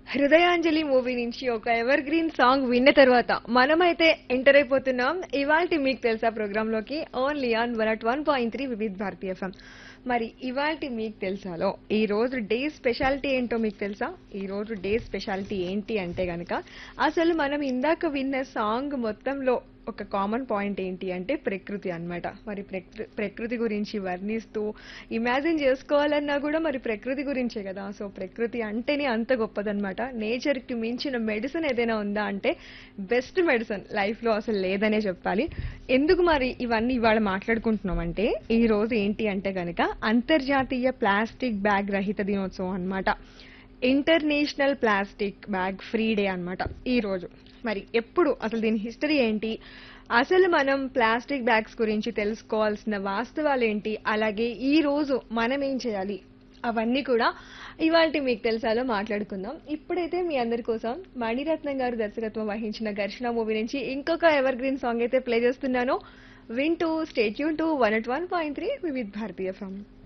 హృదయాంజలి movie నుంచి ఒక ever evergreen song విన్న తర్వాత మనమైతే ఎంటర్ అయిపోతున్నాం ఇవాల్టి మీకు తెలుసా ప్రోగ్రామ్ లోకి only on one at one point three Vividh Bharati FM మరి ఇవాల్టి మీకు తెలుసాలో ఈ రోజు డే స్పెషాలిటీ ఏంటో మీకు తెలుసా ఈ రోజు డే స్పెషాలిటీ ఏంటి అంటే గనక అసలు మనం ఇందాక విన్న సాంగ్ మొత్తంలో ఒక కామన్ పాయింట్ ఏంటి అంటే ప్రకృతి అన్నమాట మరి ప్రకృ- ప్రకృతి గురించి వర్ణిస్తూ ఇమాజిన్ చేసుకోవాలన్నా కూడా మరి ప్రకృతి గురించే కదా సో ప్రకృతి అంటేనే అంత గొప్పదన్నమాట నేచర్ కి మించిన మెడిసిన్ ఏదైనా ఉందా అంటే బెస్ట్ మెడిసిన్ లైఫ్ లో అసలు లేదనే చెప్పాలి ఎందుకు మరి ఇవన్నీ ఇవాళ మాట్లాడుకుంటున్నాం అంటే ఈ రోజు ఏంటి అంటే గనక అంతర్జాతీయ ప్లాస్టిక్ బ్యాగ్ రహిత దినోత్సవం అన్నమాట international plastic bag free day అన్నమాట ఈ రోజు మరి ఎప్పుడు అసలు దీని హిస్టరీ ఏంటి అసలు మనం ప్లాస్టిక్ బ్యాగ్స్ గురించి తెలుసుకోవాల్సిన వాస్తవాలు ఏంటి అలాగే ఈ రోజు మనం ఏం చేయాలి అవన్నీ కూడా ఇవాళ మీకు తెలుసాలో మాట్లాడుకుందాం ఇప్పుడైతే మీ అందరి కోసం మణిరత్నం గారు దర్శకత్వం వహించిన ఘర్షణ మూవీ నుంచి ఇంకొక ఎవర్ గ్రీన్ సాంగ్ అయితే ప్లే చేస్తున్నాను వింటూ stay tuned to one at one point three Vividh Bharatiya form